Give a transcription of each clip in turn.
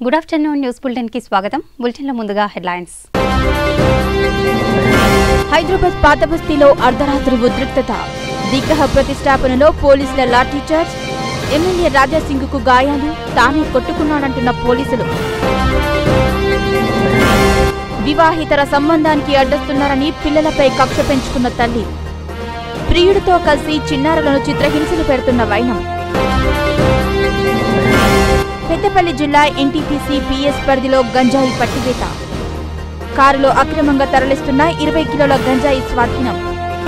good afternoon news bulletin కి స్వాగతం బులెటిన్లో ముందుగా హెడ్లైన్స్ హైదరాబాద్ పాత బస్తీలో అర్ధరాత్రి ఉద్రిక్తత విగ్రహ ప్రతిష్టాపనలో పోలీసుల లాఠీచార్జ్ ఎమ్మెల్యే రాజాసింగ్కు గాయాలు తానే కొట్టుకున్నాడంటున్న పోలీసులు వివాహితర సంబంధానికి అడ్డస్తున్నారని పిల్లలపై కక్ష పెంచుకున్న తల్లి ప్రియుడితో కలిసి చిన్నారులను చిత్రహింసలు పెడుతున్న వైనం పెద్దపల్లి జిల్లా ఎన్టీపీసీ పిఎస్ పరిధిలో గంజాయి పట్టివేత కారులో అక్రమంగా తరలిస్తున్న ఇరవై కిలోల గంజాయి స్వాధీనం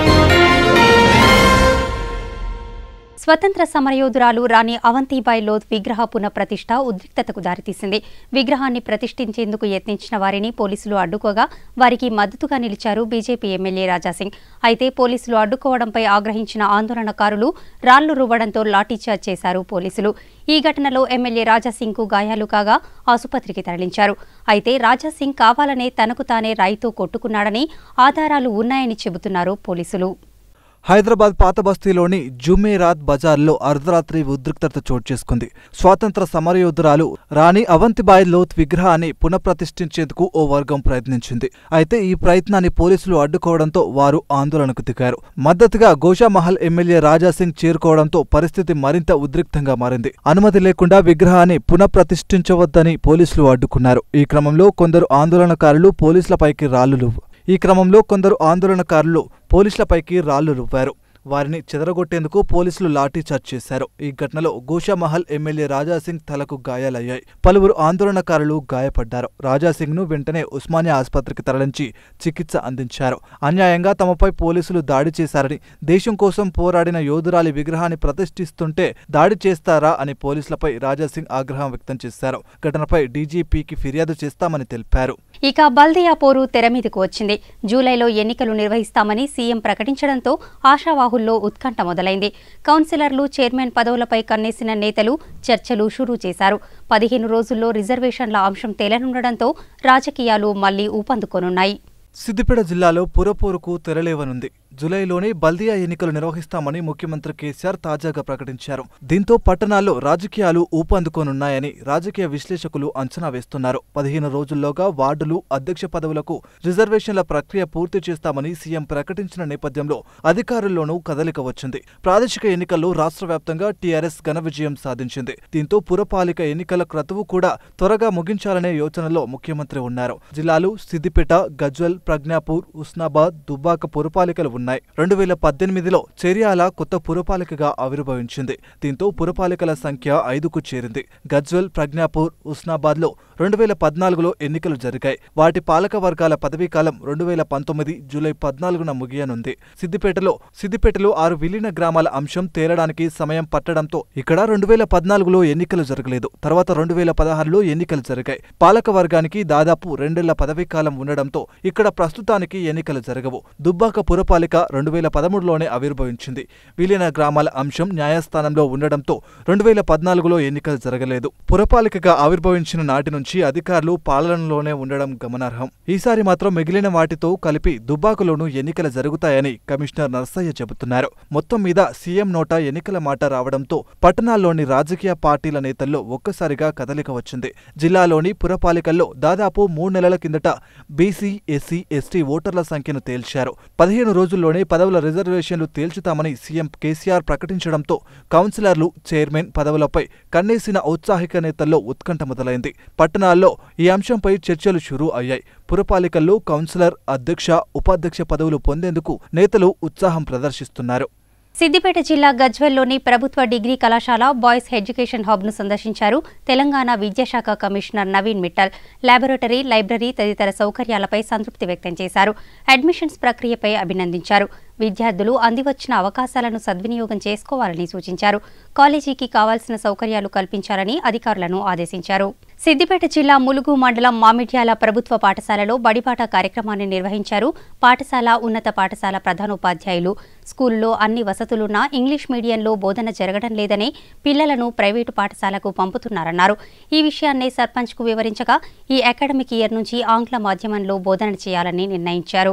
స్వతంత్ర సమరయోధురాలు రాణి అవంతిబాయి లోత్ విగ్రహ పునఃప్రతిష్ఠ ఉద్రిక్తతకు దారితీసింది విగ్రహాన్ని ప్రతిష్ఠించేందుకు యత్నించిన వారిని పోలీసులు అడ్డుకోగా వారికి మద్దతుగా నిలిచారు బీజేపీ ఎమ్మెల్యే రాజాసింగ్ అయితే పోలీసులు అడ్డుకోవడంపై ఆగ్రహించిన ఆందోళనకారులు రాళ్లు రువ్వడంతో లాఠీచార్జ్ చేశారు పోలీసులు ఈ ఘటనలో ఎమ్మెల్యే రాజాసింగ్కు గాయాలు కాగా ఆసుపత్రికి తరలించారు అయితే రాజాసింగ్ కావాలనే తనకు తానే రాయితో కొట్టుకున్నాడని ఆధారాలు ఉన్నాయని చెబుతున్నారు పోలీసులు హైదరాబాద్ పాత బస్తీలోని జుమేరాత్ బజార్లో అర్ధరాత్రి ఉద్రిక్తత చోటు చేసుకుంది స్వాతంత్ర సమరయోధురాలు రాణి అవంతిబాయి లోత్ విగ్రహాన్ని పునఃప్రతిష్ఠించేందుకు ఓ వర్గం ప్రయత్నించింది అయితే ఈ ప్రయత్నాన్ని పోలీసులు అడ్డుకోవడంతో వారు ఆందోళనకు దిగారు మద్దతుగా గోషామహల్ ఎమ్మెల్యే రాజాసింగ్ చేరుకోవడంతో పరిస్థితి మరింత ఉద్రిక్తంగా మారింది అనుమతి లేకుండా విగ్రహాన్ని పునఃప్రతిష్ఠించవద్దని పోలీసులు అడ్డుకున్నారు ఈ క్రమంలో కొందరు ఆందోళనకారులు పోలీసులపైకి రాళ్లు ఈ క్రమంలో కొందరు ఆందోళనకారులు పోలీసులపైకి రాళ్లు రువ్వారు వారిని చెదరగొట్టేందుకు పోలీసులు లాఠీచార్జ్ చేశారు ఈ ఘటనలో గోషామహల్ ఎమ్మెల్యే రాజాసింగ్ తలకు గాయాలయ్యాయి పలువురు ఆందోళనకారులు గాయపడ్డారు రాజాసింగ్ ను వెంటనే ఉస్మానియా ఆసుపత్రికి తరలించి చికిత్స అందించారు అన్యాయంగా తమపై పోలీసులు దాడి చేశారని దేశం కోసం పోరాడిన యోధురాలి విగ్రహాన్ని ప్రతిష్ఠిస్తుంటే దాడి చేస్తారా అని పోలీసులపై రాజాసింగ్ ఆగ్రహం వ్యక్తం చేశారు ఘటనపై డీజీపీకి ఫిర్యాదు చేస్తామని తెలిపారు ఇక బల్దియా పోరు తెరమీదకు వచ్చింది జూలైలో ఎన్నికలు నిర్వహిస్తామని సీఎం ప్రకటించడంతో ఆశావాహుల్లో ఉత్కంఠ మొదలైంది కౌన్సిలర్లు చైర్మన్ పదవులపై కన్నేసిన నేతలు చర్చలు షురూ చేశారు పదిహేను రోజుల్లో రిజర్వేషన్ల అంశం తేలనుండడంతో రాజకీయాలు మళ్లీ ఊపందుకోనున్నాయి సిద్దిపేట జిల్లాలో పురపోరుకు తెరలేవనుంది జులైలోనే బల్దియా ఎన్నికలు నిర్వహిస్తామని ముఖ్యమంత్రి కేసీఆర్ తాజాగా ప్రకటించారు దీంతో పట్టణాల్లో రాజకీయాలు ఊపందుకోనున్నాయని రాజకీయ విశ్లేషకులు అంచనా వేస్తున్నారు పదిహేను రోజుల్లోగా వార్డులు అధ్యక్ష పదవులకు రిజర్వేషన్ల ప్రక్రియ పూర్తి చేస్తామని సీఎం ప్రకటించిన నేపథ్యంలో అధికారుల్లోనూ కదలిక వచ్చింది ప్రాదేశిక ఎన్నికల్లో రాష్ట్ర వ్యాప్తంగా టీఆర్ఎస్ ఘన విజయం సాధించింది దీంతో పురపాలిక ఎన్నికల క్రతువు కూడా త్వరగా ముగించాలనే యోచనలో ముఖ్యమంత్రి ఉన్నారు జిల్లాలు సిద్దిపేట గజ్వల్ ప్రజ్ఞాపూర్ ఉస్నాబాద్ దుబ్బాక పురపాలికలు ఉన్నాయి రెండు వేల పద్దెనిమిదిలో చెర్యాల కొత్త పురపాలికగా ఆవిర్భవించింది దీంతో పురపాలికల సంఖ్య ఐదుకు చేరింది గజ్వల్ ప్రజ్ఞాపూర్ ఉస్నాబాద్లో రెండు వేల పద్నాలుగులో ఎన్నికలు జరిగాయి వాటి పాలక వర్గాల పదవీకాలం రెండు వేల పంతొమ్మిది జూలై పద్నాలుగున ముగియనుంది సిద్దిపేటలో సిద్దిపేటలో ఆరు విలీన గ్రామాల అంశం తేలడానికి సమయం పట్టడంతో ఇక్కడ రెండు వేల పద్నాలుగులో ఎన్నికలు జరగలేదు తర్వాత రెండు వేల పదహారులో ఎన్నికలు జరిగాయి పాలక వర్గానికి దాదాపు రెండేళ్ల పదవీకాలం ఉండడంతో ఇక్కడ ప్రస్తుతానికి ఎన్నికలు జరగవు దుబ్బాక పురపాలిక రెండు వేల పదమూడులోనే ఆవిర్భవించింది విలీన గ్రామాల అంశం న్యాయస్థానంలో ఉండడంతో రెండు వేల పద్నాలుగులో ఎన్నికలు జరగలేదు పురపాలికగా ఆవిర్భవించిన నాటి నుంచి అధికారులు పాలనలోనే ఉండడం గమనార్హం ఈసారి మాత్రం మిగిలిన వాటితో కలిపి దుబ్బాకలోనూ ఎన్నికలు జరుగుతాయని కమిషనర్ నర్సయ్య చెబుతున్నారు మొత్తం మీద సీఎం నోటా ఎన్నికల మాట రావడంతో పట్టణాల్లోని రాజకీయ పార్టీల నేతల్లో ఒక్కసారిగా కదలిక వచ్చింది జిల్లాలోని పురపాలికల్లో దాదాపు మూడు నెలల కిందట బీసీ ఎస్సీ ఎస్టీ ఓటర్ల సంఖ్యను తేల్చారు పదిహేను రోజుల్లోనే పదవుల రిజర్వేషన్లు తేల్చుతామని సీఎం కేసీఆర్ ప్రకటించడంతో కౌన్సిలర్లు చైర్మన్ పదవులపై కన్నేసిన ఔత్సాహిక నేతల్లో ఉత్కంఠ మొదలైంది పట్టణాల్లో ఈ అంశంపై చర్చలు షురూ అయ్యాయి పురపాలికల్లో కౌన్సిలర్ అధ్యక్ష ఉపాధ్యక్ష పదవులు పొందేందుకు నేతలు ఉత్సాహం ప్రదర్శిస్తున్నారు సిద్దిపేట జిల్లా గజ్వెల్లోని ప్రభుత్వ డిగ్రీ కళాశాల బాయ్స్ ఎడ్యుకేషన్ హబ్ను సందర్శించారు తెలంగాణ విద్యాశాఖ commissioner Naveen Mittal laboratory library తదితర సౌకర్యాలపై సంతృప్తి వ్యక్తం చేశారు అడ్మిషన్స్ ప్రక్రియపై అభినందించారు విద్యార్థులు అందివచ్చిన అవకాశాలను సద్వినియోగం చేసుకోవాలని సూచించారు కాలేజీకి కావాల్సిన సౌకర్యాలు కల్పించాలని అధికారులను ఆదేశించారు సిద్దిపేట జిల్లా ములుగు మండలం మామిడ్యాల ప్రభుత్వ పాఠశాలలో బడిబాట కార్యక్రమాన్ని నిర్వహించారు పాఠశాల ఉన్నత పాఠశాల ప్రధానోపాధ్యాయులు స్కూల్లో అన్ని వసతులున్నా ఇంగ్లీష్ మీడియంలో బోధన జరగడం లేదని పిల్లలను ప్రైవేటు పాఠశాలకు పంపుతున్నారన్నారు ఈ విషయాన్ని సర్పంచ్కు వివరించగా ఈ అకాడమిక్ ఇయర్ నుంచి ఆంగ్ల మాధ్యమంలో బోధన చేయాలని నిర్ణయించారు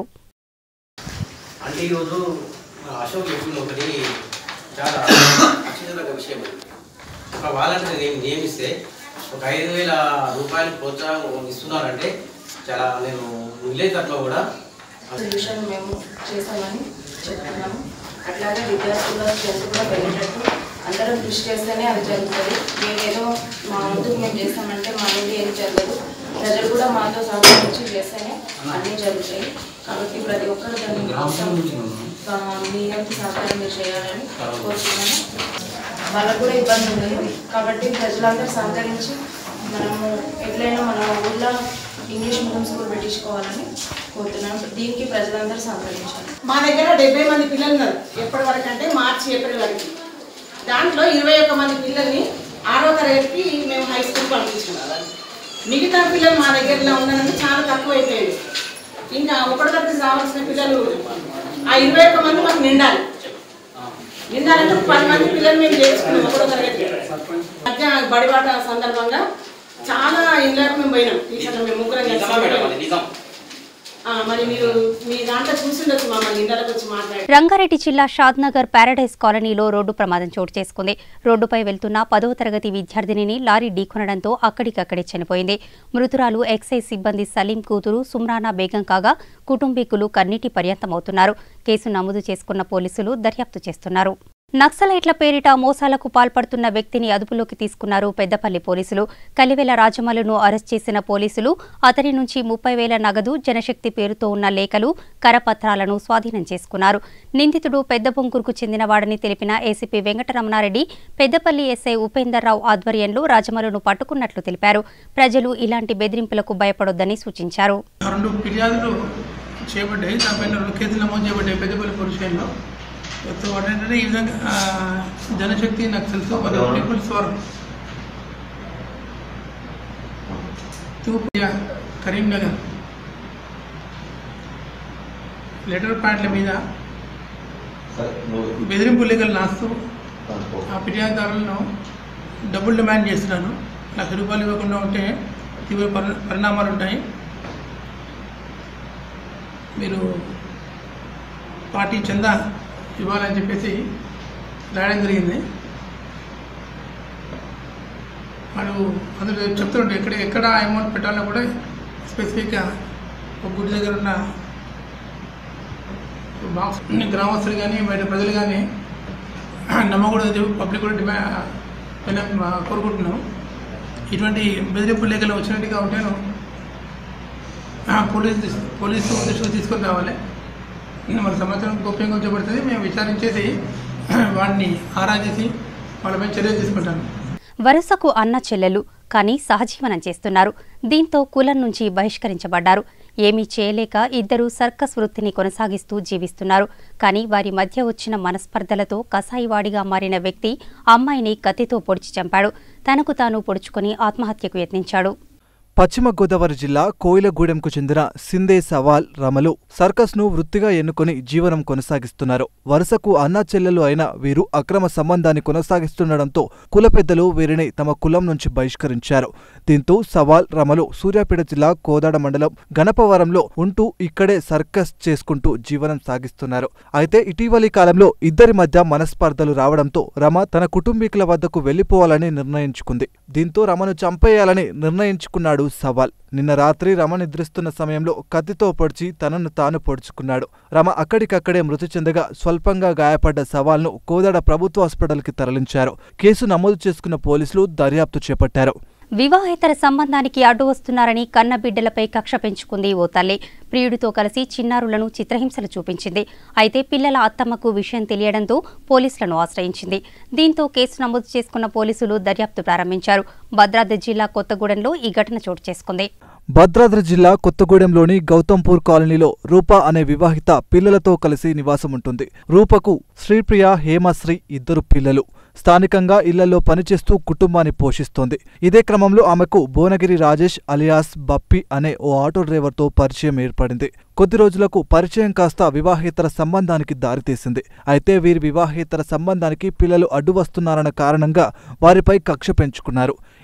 అంటే ఈరోజు మన అశోక్ చెప్పింది ఒకటి చాలా ఆశ్చర్యకర విషయం అది ఒక వాలంటీర్ నియమిస్తే ఒక ఐదు వేల రూపాయలు ప్రోత్సాహం ఇస్తున్నారంటే చాలా నేను విలేజ్ తరఫున కూడా సొల్యూషన్ మేము చేసామని చెప్తున్నాము అట్లాగే విద్యార్థుల స్ట్రెంత్ కూడా పెరిగేటట్టు అందరం కృషి చేస్తేనే అది జరుగుతుంది మేమేదో మా ముందుకు మేము చేస్తామంటే మా నుండి ఏం జరగదు ప్రజలు కూడా మాతో సహకరించి చేస్తేనే అన్నీ జరుగుతాయి కాబట్టి ప్రతి ఒక్కరు దాని కోసం ఆ, మీ యొక్క సహకారం మీరు చేయాలని కోరుతున్నాను వాళ్ళకు కూడా ఇబ్బంది ఉండదు కాబట్టి ప్రజలందరూ సహకరించి మనము ఎట్లయినా మన ఊళ్ళో ఇంగ్లీష్ మీడియం స్కూల్ పెట్టించుకోవాలని కోరుతున్నాను దీనికి ప్రజలందరూ సహకరించాలి మా దగ్గర డెబ్బై మంది పిల్లలు ఉన్నారు ఎప్పటి వరకు అంటే మార్చి ఏప్రిల్ వరకు దాంట్లో ఇరవై ఒక్క మంది పిల్లల్ని ఆరో తరగతికి మేము హై స్కూల్ పంపించుకున్నాం మిగతా పిల్లలు మా దగ్గరలో ఉన్నారని చాలా తక్కువ అయిపోయాడు ఇంకా ఒకటో తరగతి రావాల్సిన పిల్లలు ఆ ఇరవై ఒక్క మంది మాకు నిండాలి నిండాలంటే ఒక పది మంది పిల్లలు మేము చేర్చుకున్నాం ఒకటో తరగతి మధ్య బడిబాట సందర్భంగా చాలా ఇళ్ళకు మేము పోయినాం టీచర్లు మేము ముగ్గురం కలిసి నిజం ఆ, మరి మీరు మీ దాంట్లో చూసిండొచ్చు మమ్మల్ని ఇండలకు వచ్చి మాట్లాడి రంగారెడ్డి జిల్లా షాద్నగర్ ప్యారడైజ్ కాలనీలో రోడ్డు ప్రమాదం చోటు చేసుకుంది రోడ్డుపై వెళ్తున్న పదవ తరగతి విద్యార్థినిని లారీ ఢీకొనడంతో అక్కడికక్కడే చనిపోయింది మృతురాలు ఎక్సైజ్ సిబ్బంది సలీం కూతురు సుమ్రానా బేగం కాగా కుటుంబీకులు కన్నీటి పర్యంతమవుతున్నారు కేసు నమోదు చేసుకున్న పోలీసులు దర్యాప్తు చేస్తున్నారు నక్సలైట్ల పేరిట మోసాలకు పాల్పడుతున్న వ్యక్తిని అదుపులోకి తీసుకున్నారు పెద్దపల్లి పోలీసులు కలివెల రాజమలును అరెస్ట్ చేసిన పోలీసులు అతని నుంచి ముప్పై వేల నగదు జనశక్తి పేరుతో ఉన్న లేఖలు కరపత్రాలను స్వాధీనం చేసుకున్నారు నిందితుడు పెద్ద బొంకూరుకు చెందినవాడని తెలిపిన ఏసీపీ వెంకటరమణారెడ్డి పెద్దపల్లి ఎస్ఐ ఉపేందర్ రావు ఆధ్వర్యంలో రాజమలును పట్టుకున్నట్లు తెలిపారు ప్రజలు ఇలాంటి బెదిరింపులకు భయపడొద్దని సూచించారు రెండు ఫిర్యాదులు చేయబడ్డాయి దానిపైన రెండు కేసులు నమోదు చేయబడ్డాయి పెద్దపల్లి పోలీస్ స్టేషన్లో సో ఏంటంటే ఈ విధంగా ఆ, జనశక్తి నక్సల్స్ మరియు పీపుల్స్ వార్ తూర్పు కరీంనగర్ లెటర్ ప్యాడ్ల మీద బెదిరింపు లేఖలు రాస్తూ ఆ ఫిర్యాదుదారులను డబ్బులు డిమాండ్ చేస్తున్నాను లక్ష రూపాయలు ఇవ్వకుండా ఉంటే తీవ్ర పరి- పరిణామాలు ఉంటాయి మీరు పార్టీ చందా ఇవ్వాలని చెప్పేసి రాయడం జరిగింది వాడు అందులో చెప్తుంటే ఎక్కడ ఎక్కడ అమౌంట్ పెట్టాలో కూడా స్పెసిఫిక్గా ఒక గుడి దగ్గర ఉన్న బాక్స్ గ్రామస్తులు కానీ బయట ప్రజలు కానీ నమ్మకూడదని చెప్పి పబ్లిక్ కూడా డిమా పైన కోరుకుంటున్నాం ఇటువంటి బెదిరింపు లేఖలు వచ్చినట్టుగా ఉంటాను పోలీసు దృష్టి- పోలీసు దృష్టికి తీసుకొని రావాలి మన సమాచారం గోప్యంగా ఉంచబడుతుంది మేము విచారించేసి వాడిని ఆరా చేసి వాళ్ళపై చర్యలు తీసుకుంటాను వరుసకు అన్న చెల్లెలు కానీ సహజీవనం చేస్తున్నారు దీంతో కులం నుంచి బహిష్కరించబడ్డారు ఏమీ చేయలేక ఇద్దరూ సర్కస్ వృత్తిని కొనసాగిస్తూ జీవిస్తున్నారు కానీ వారి మధ్య వచ్చిన మనస్పర్ధలతో కసాయివాడిగా మారిన వ్యక్తి అమ్మాయిని కత్తితో పొడిచి చంపాడు తనకు తాను పొడుచుకొని ఆత్మహత్యకు యత్నించాడు పశ్చిమ గోదావరి జిల్లా కోయిలగూడెంకు చెందిన సిందే సవాల్ రమలు సర్కస్ను వృత్తిగా ఎన్నుకొని జీవనం కొనసాగిస్తున్నారు వరుసకు అన్నా చెల్లెలు అయిన వీరు అక్రమ సంబంధాన్ని కొనసాగిస్తుండటంతో కుల పెద్దలు వీరిని తమ కులం నుంచి బహిష్కరించారు దీంతో సవాల్ రమలు సూర్యాపేట జిల్లా కోదాడ మండలం గణపవరంలో ఉంటూ ఇక్కడే సర్కస్ చేసుకుంటూ జీవనం సాగిస్తున్నారు అయితే ఇటీవలి కాలంలో ఇద్దరి మధ్య మనస్పర్ధలు రావడంతో రమ తన కుటుంబీకుల వద్దకు వెళ్లిపోవాలని నిర్ణయించుకుంది దీంతో రమను చంపేయాలని నిర్ణయించుకున్నాడు సవాల్ నిన్న రాత్రి రమ నిద్రిస్తున్న సమయంలో కత్తితో పొడిచి తనను తాను పొడుచుకున్నాడు రమ అక్కడికక్కడే మృతి చెందగా స్వల్పంగా గాయపడ్డ సవాల్ను కోదాడ ప్రభుత్వ హాస్పిటల్కి తరలించారు కేసు నమోదు చేసుకున్న పోలీసులు దర్యాప్తు చేపట్టారు వివాహేతర సంబంధానికి అడ్డు వస్తున్నారని కన్న బిడ్డలపై కక్ష పెంచుకుంది ఓ తల్లి ప్రియుడితో కలిసి చిన్నారులను చిత్రహింసలు చూపించింది అయితే పిల్లల అత్తమ్మకు విషయం తెలియడంతో పోలీసులను ఆశ్రయించింది దీంతో కేసు నమోదు చేసుకున్న పోలీసులు దర్యాప్తు ప్రారంభించారు భద్రాద్రి జిల్లా కొత్తగూడెంలో ఈ ఘటన చోటు చేసుకుంది భద్రాద్రి జిల్లా కొత్తగూడెంలోని గౌతంపూర్ కాలనీలో రూప అనే వివాహిత పిల్లలతో కలిసి నివాసం ఉంటుంది రూపకు శ్రీప్రియ హేమశ్రీ ఇద్దరు పిల్లలు స్థానికంగా ఇళ్లలో పనిచేస్తూ కుటుంబాన్ని పోషిస్తోంది ఇదే క్రమంలో ఆమెకు భువనగిరి రాజేష్ అలియాస్ బప్పి అనే ఓ ఆటో డ్రైవర్తో పరిచయం ఏర్పడింది కొద్ది రోజులకు పరిచయం కాస్త వివాహేతర సంబంధానికి దారితీసింది అయితే వీరి వివాహేతర సంబంధానికి పిల్లలు అడ్డు వస్తున్నారన్న కారణంగా వారిపై కక్ష పెంచుకున్నారు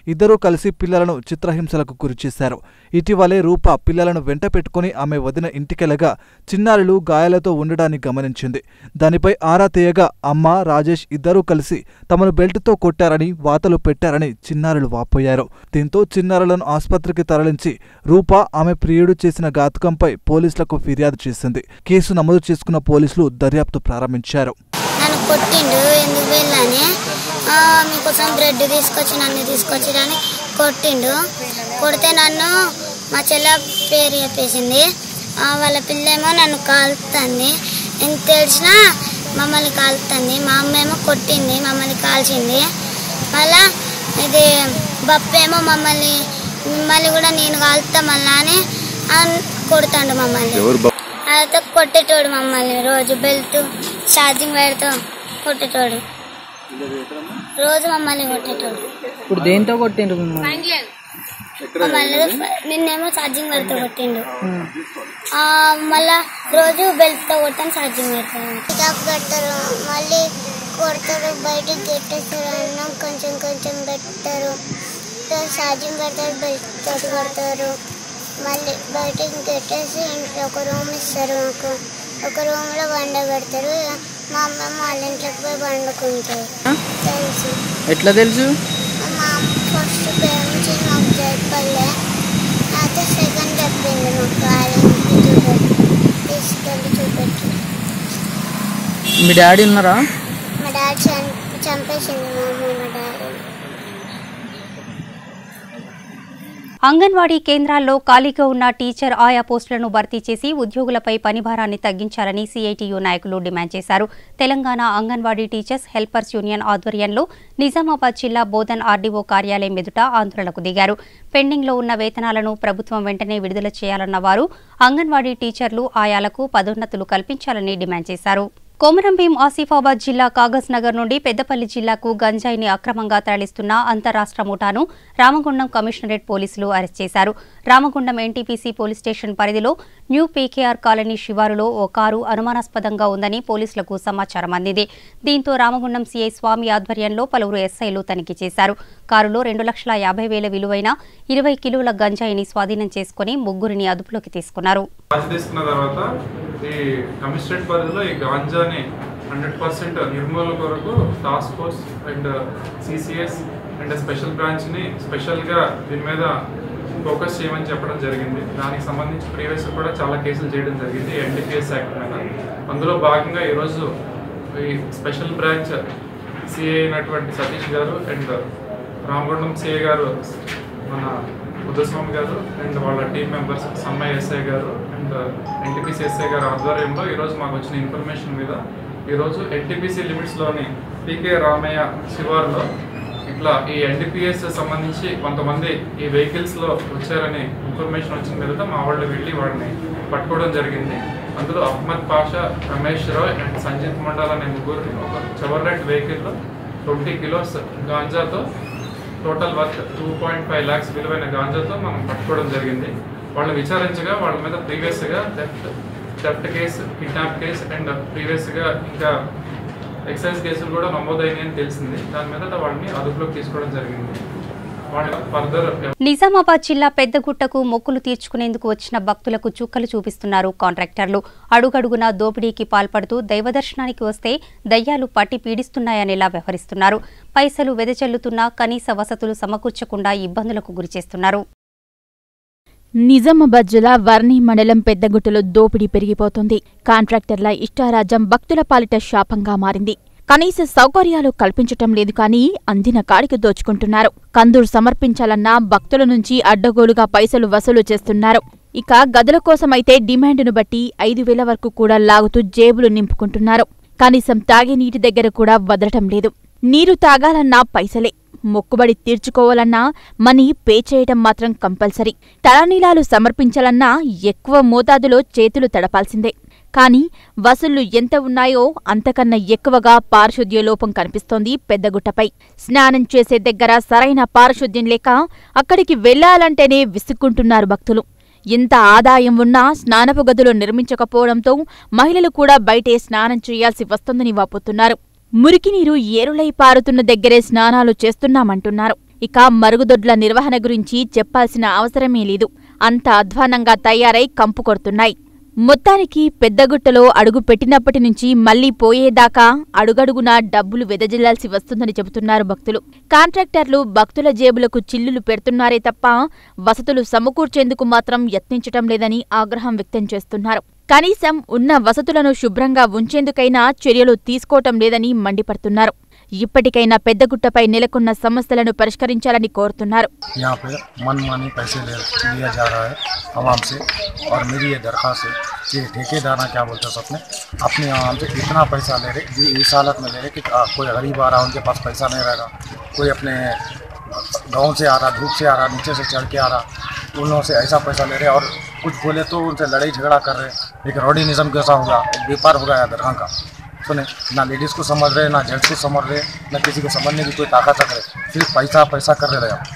ఇద్దరూ కలిసి పిల్లలను చిత్రహింసలకు గురిచేశారు ఇటీవలే రూప పిల్లలను వెంట పెట్టుకుని ఆమె వదిన ఇంటికెళ్లగా చిన్నారులు గాయాలతో ఉండడాన్ని గమనించింది దానిపై ఆరా తీయగా అమ్మ రాజేష్ ఇద్దరూ కలిసి తమను బెల్టుతో కొట్టారని వాతలు పెట్టారని చిన్నారులు వాపోయారు దీంతో చిన్నారులను ఆసుపత్రికి తరలించి రూప ఆమె ప్రియుడు చేసిన ఘాతుకంపై పోలీసులకు ఫిర్యాదు చేసింది కేసు నమోదు చేసుకున్న పోలీసులు దర్యాప్తు ప్రారంభించారు నన్ను కొట్టిండు ఎందుకు వెళ్ళని మీకోసం బ్రెడ్ తీసుకొచ్చి నన్ను తీసుకొచ్చిరని కొట్టిండు కొడితే నన్ను మా చెల్ల పేరు చెప్పేసింది ఆ, వాళ్ళ పిల్లేమో నన్ను కాలుతుంది ఎంత తెలిసినా మమ్మల్ని కాలుతుంది మా అమ్మ ఏమో కొట్టింది మమ్మల్ని కాల్చింది మళ్ళా ఇది బప్పేమో మమ్మల్ని మిమ్మల్ని కూడా నేను కాలుతా మళ్ళా అని అన్- కొడుతాండు మమ్మల్ని అయితే కొట్టేటోడు మమ్మల్ని రోజు బెల్ట్ ఛార్జింగ్ పెడుతూ కొట్టేటోడు రోజు మమ్మల్ని కొట్టేటోడు ఇప్పుడు దేంతో కొట్టిండ్రు మిమ్మల్ని మమ్మల్ని నిన్నేమో ఛార్జింగ్ పెడుతూ కొట్టిండు ఆ, మళ్ళా రోజు బెల్ట్తో కొట్టాను ఛార్జింగ్ పెడతాను కడతారు మళ్ళీ కొడతారు బయటికి గెట్టేస్తారు అన్నం కొంచెం కొంచెం పెడతారు ఛార్జింగ్ పెడతారు బెల్ట్ తోటి కొడతారు మళ్ళీ బయటికి గెట్టేసి ఇంట్లో ఒక రూమ్ ఇస్తారు మాకు ఒక రూమ్లో వండ పెడతారు మా అమ్మ వాళ్ళ ఇంట్లోకి పోయి వండుకుంటారు తెలుసు ఎట్లా తెలుసు మా ఫస్ట్ పేరెంట్స్ మాకు చెప్పలే అయితే సెకండ్ చెప్పింది మాకు వాళ్ళ ఇంటికి చూపెట్టి తీసుకెళ్ళి చూపెట్టి మీ డాడీ ఉన్నారా మా డాడీ చం చంపేసింది మా అమ్మ మా డాడీ అంగన్వాడీ కేంద్రాల్లో ఖాళీగా ఉన్న టీచర్ ఆయా పోస్టులను భర్తీ చేసి ఉద్యోగులపై పనిభారాన్ని తగ్గించాలని సీఐటియు నాయకులు డిమాండ్ చేశారు Telangana anganwadi teachers helpers union ఆధ్వర్యంలో నిజామాబాద్ జిల్లా బోధన్ ఆర్డీఓ కార్యాలయం ఎదుట ఆందోళనకు దిగారు పెండింగ్లో ఉన్న వేతనాలను ప్రభుత్వం వెంటనే విడుదల చేయాలన్న వారు అంగన్వాడీ టీచర్లు ఆయాలకు పదోన్నతులు కల్పించాలని డిమాండ్ చేశారు కొమరంభీం ఆసిఫాబాద్ జిల్లా కాగజ్ నగర్ నుండి పెద్దపల్లి జిల్లాకు గంజాయిని అక్రమంగా తరలిస్తున్న అంతరాష్ట్ర ముఠాను రామగుండం కమిషనరేట్ పోలీసులు అరెస్ట్ చేశారు రామగుండం ఎన్టీపీసీ పోలీస్ స్టేషన్ పరిధిలో న్యూ పీకేఆర్ కాలనీ శివారులో ఓ కారు అనుమానాస్పదంగా ఉందని పోలీసులకు సమాచారం అందింది దీంతో రామగుండం సీఐ స్వామి ఆధ్వర్యంలో పలువురు ఎస్ఐలు తనిఖీ చేశారు కారులో రెండు లక్షల యాభై వేల విలువైన ఇరవై కిలోల గంజాయిని స్వాధీనం చేసుకుని ముగ్గురిని అదుపులోకి తీసుకున్నారు రాజీ తీసుకున్న తర్వాత ఈ కమిషనరేట్ పరిధిలో ఈ గాంజాని హండ్రెడ్ పర్సెంట్ నిర్మూలన కొరకు task force and CCS and special బ్రాంచ్ని స్పెషల్గా దీని మీద ఫోకస్ చేయమని చెప్పడం జరిగింది దానికి సంబంధించి ప్రీవియస్ కూడా చాలా కేసులు చేయడం జరిగింది ఎన్డీపీఎస్ యాక్ట్ మీద అందులో భాగంగా ఈరోజు ఈ స్పెషల్ బ్రాంచ్ సిఏ అయినటువంటి సతీష్ గారు అండ్ రామగుండం సిఏ గారు మన బుద్ధస్వామి గారు అండ్ వాళ్ళ టీం మెంబర్స్ సమ్మయ్య ఎస్ఐ గారు అండ్ ఎన్టీపీసీ ఎస్ఐ గారు ఆధ్వర్యంలో ఈరోజు మాకు వచ్చిన ఇన్ఫర్మేషన్ మీద ఈరోజు ఎన్టీపీసీ లిమిట్స్లోని పీకే రామయ్య శివార్లో ఇట్లా ఈ ఎన్డీపీఎస్ సంబంధించి కొంతమంది ఈ వెహికల్స్లో వచ్చారని ఇన్ఫర్మేషన్ వచ్చిన మీద మా వాళ్ళు వెళ్ళి వాడిని పట్టుకోవడం జరిగింది అందులో అహ్మద్ పాషా రమేష్ రాయ్ అండ్ సంజిత్ మండల్ అనే ముగ్గురిని ఒక చెవర్లెట్ వెహికల్లో ట్వంటీ కిలోస్ గాంజాతో total worth two point five lakhs విలువైన గాంజాతో మనం పట్టుకోవడం జరిగింది వాళ్ళు విచారించగా వాళ్ళ మీద ప్రీవియస్గా theft theft case kidnap case and ప్రీవియస్గా ఇంకా ఎక్సైజ్ కేసులు కూడా నమోదైనాయి అని తెలిసింది దాని మీద వాళ్ళని అదుపులోకి తీసుకోవడం జరిగింది వాళ్ళ ఫర్దర్ నిజామాబాద్ జిల్లా పెద్దగుట్టకు మొక్కులు తీర్చుకునేందుకు వచ్చిన భక్తులకు చుక్కలు చూపిస్తున్నారు కాంట్రాక్టర్లు అడుగడుగునా దోపిడీకి పాల్పడుతూ దైవదర్శనానికి వస్తే దయ్యాలు పట్టి పీడిస్తున్నాయనేలా వ్యవహరిస్తున్నారు పైసలు వెదజల్లుతున్నా కనీస వసతులు సమకూర్చకుండా ఇబ్బందులకు గురిచేస్తున్నారు నిజామాబాద్ జిల్లా వర్ణి మండలం పెద్దగుట్టలో దోపిడీ పెరిగిపోతుంది కాంట్రాక్టర్ల ఇష్టారాజ్యం భక్తుల పాలిట శాపంగా మారింది కనీస సౌకర్యాలు కల్పించటం లేదు కానీ అందిన కాడికి దోచుకుంటున్నారు కందూరు సమర్పించాలన్నా భక్తుల నుంచి అడ్డగోలుగా పైసలు వసూలు చేస్తున్నారు ఇక గదుల కోసమైతే డిమాండును బట్టి ఐదు వేల వరకు కూడా లాగుతూ జేబులు నింపుకుంటున్నారు కనీసం తాగే నీటి దగ్గర కూడా వదలటం లేదు నీరు తాగాలన్నా పైసలే మొక్కుబడి తీర్చుకోవాలన్నా మనీ పే చేయటం మాత్రం కంపల్సరీ తలనీలాలు సమర్పించాలన్నా ఎక్కువ మోతాదులో చేతులు తడపాల్సిందే కానీ వసూళ్లు ఎంత ఉన్నాయో అంతకన్నా ఎక్కువగా పారిశుద్ధ్య లోపం కనిపిస్తోంది పెద్దగుట్టపై స్నానం చేసే దగ్గర సరైన పారిశుద్ధ్యం లేక అక్కడికి వెళ్లాలంటేనే విసుక్కుంటున్నారు భక్తులు ఎంత ఆదాయం ఉన్నా స్నానపు గదులు నిర్మించకపోవడంతో మహిళలు కూడా బయటే స్నానం చేయాల్సి వస్తోందని వాపోతున్నారు మురికి నీరు ఏరులై పారుతున్న దగ్గరే స్నానాలు చేస్తున్నామంటున్నారు ఇక మరుగుదొడ్ల నిర్వహణ గురించి చెప్పాల్సిన అవసరమే లేదు అంత అధ్వానంగా తయారై కంపు కొడుతున్నాయి మొత్తానికి పెద్దగుట్టలో అడుగు పెట్టినప్పటి నుంచి మళ్లీ పోయేదాకా అడుగడుగునా డబ్బులు వెదజల్లాల్సి వస్తుందని చెబుతున్నారు భక్తులు కాంట్రాక్టర్లు భక్తుల జేబులకు చిల్లులు పెడుతున్నారే తప్ప వసతులు సమకూర్చేందుకు మాత్రం యత్నించటం లేదని ఆగ్రహం వ్యక్తం చేస్తున్నారు కనీసం ఉన్న వసతులను శుభ్రంగా ఉంచేందుకైనా చర్యలు తీసుకోవటం లేదని మండిపడుతున్నారు ఇప్పటికైనా పెద్దగుట్టపై నెలకొన్న సమస్యలను పరిష్కరించాలని కోరుతున్నారు यहाँ पे मनमानी पैसे ले लिया जा रहा है आवाम से और मेरी ये दरख्वास्त है कि ठेकेदार क्या बोलते हैं अपने अपने आवाम से इतना पैसा ले रहे ये इस हालत में ले रहे कि आ, कोई गरीब आ रहा है उनके पास पैसा नहीं रहेगा कोई अपने गाँव से आ रहा धूप से आ रहा नीचे से चढ़ के आ रहा उन लोगों से ऐसा पैसा ले रहे और कुछ बोले तो उनसे लड़ाई झगड़ा कर रहे एक रॉडिनिज्म कैसा होगा एक व्यापार होगा या दरगाह का सुने ना लेडीज़ को समझ रहे ना जेंट्स को समझ रहे ना किसी को समझने की कोई ताकत रख रहे सिर्फ पैसा पैसा कर रहे हैं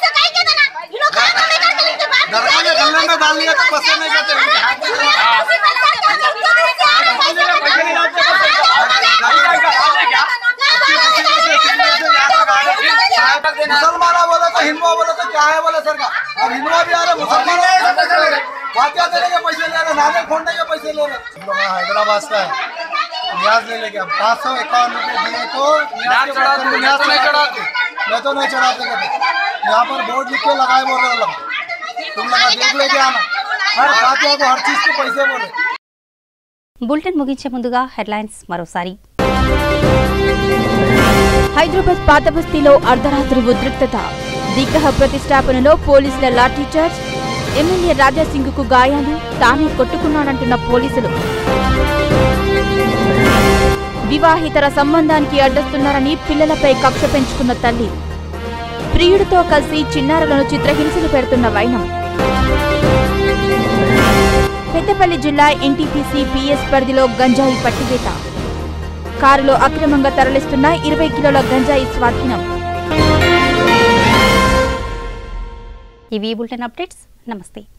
मुसलमान बोले तो हिंदुआ बोले तो क्या है बोले सरकार अब हिंदुआ भी आ रहे मुसलमान वाक्य देने के पैसे ले रहे नाले खोलने के पैसे ले रहे हम लोग यहाँ हैदराबाद का है न्याज ले लेके अब पाँच सौ इक्यावन रुपये दिए तो न्याज के बाद में न्याज नहीं चढ़ाते मैं तो नहीं चढ़ाते कभी यहाँ पर बोर्ड लिख के लगाए बोल रहे लोग तुम लगा देख लेके आना हर फातिया को हर चीज़ को पैसे बोले బులెటిన్ ముగించే ముందుగా హెడ్లైన్స్ మరోసారి హైదరాబాద్ పాత బస్తీలో అర్ధరాత్రి ఉద్రిక్తత విగ్రహ ప్రతిష్టాపనలో పోలీసుల లాఠీచార్జ్ ఎమ్మెల్యే రాజాసింగ్కు గాయాలు తానే కొట్టుకున్నాడంటున్న పోలీసులు వివాహితర సంబంధానికి అడ్డస్తున్నారని పిల్లలపై కక్ష పెంచుకున్న తల్లి ప్రియుడితో కలిసి చిన్నారులను చిత్రహింసలు పెడుతున్న వైనం పెద్దపల్లి జిల్లా ఎన్టీపీసీ పిఎస్ పరిధిలో గంజాయి పట్టివేత కారులో అక్రమంగా తరలిస్తున్న ఇరవై కిలోల గంజాయి స్వాధీనం ఇవి బులెటిన్ అప్డేట్స్ నమస్తే